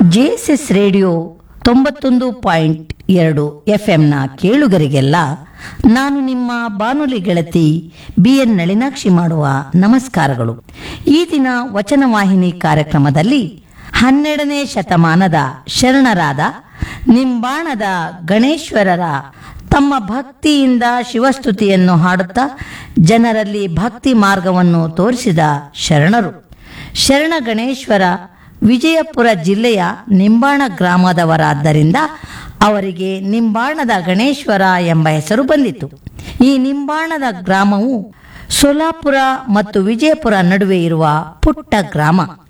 JSS radio ತೊಂಬತ್ತೊಂದು point ಎರಡು ಎಫ್ಎಂನ ಕೇಳುಗರಿಗೆಲ್ಲ ನಾನು ನಿಮ್ಮ ಬಾನುಲಿ ಗೆಳತಿ ಬಿ ಎನ್ ನಳಿನಾಕ್ಷಿ ಮಾಡುವ ನಮಸ್ಕಾರಗಳು ಈ ದಿನ ವಚನವಾಹಿನಿ ಕಾರ್ಯಕ್ರಮದಲ್ಲಿ ಹನ್ನೆರಡನೇ ಶತಮಾನದ ಶರಣರಾದ ನಿಂಬಾಣದ ಗಣೇಶ್ವರರ ತಮ್ಮ ಭಕ್ತಿಯಿಂದ ಶಿವಸ್ತುತಿಯನ್ನು ಹಾಡುತ್ತಾ ಜನರಲ್ಲಿ ಭಕ್ತಿ ಮಾರ್ಗವನ್ನು ತೋರಿಸಿದ ಶರಣರು ಶರಣ ಗಣೇಶ್ವರ ವಿಜಯಪುರ ಜಿಲ್ಲೆಯ ನಿಂಬಾಣ ಗ್ರಾಮದವರಾದ್ದರಿಂದ ಅವರಿಗೆ ನಿಂಬಾಣದ ಗಣೇಶ್ವರ ಎಂಬ ಹೆಸರು ಬಂದಿತು ಈ ನಿಂಬಾಣದ ಗ್ರಾಮವು ಸೋಲಾಪುರ ಮತ್ತು ವಿಜಯಪುರ ನಡುವೆ ಇರುವ ಪುಟ್ಟ ಗ್ರಾಮ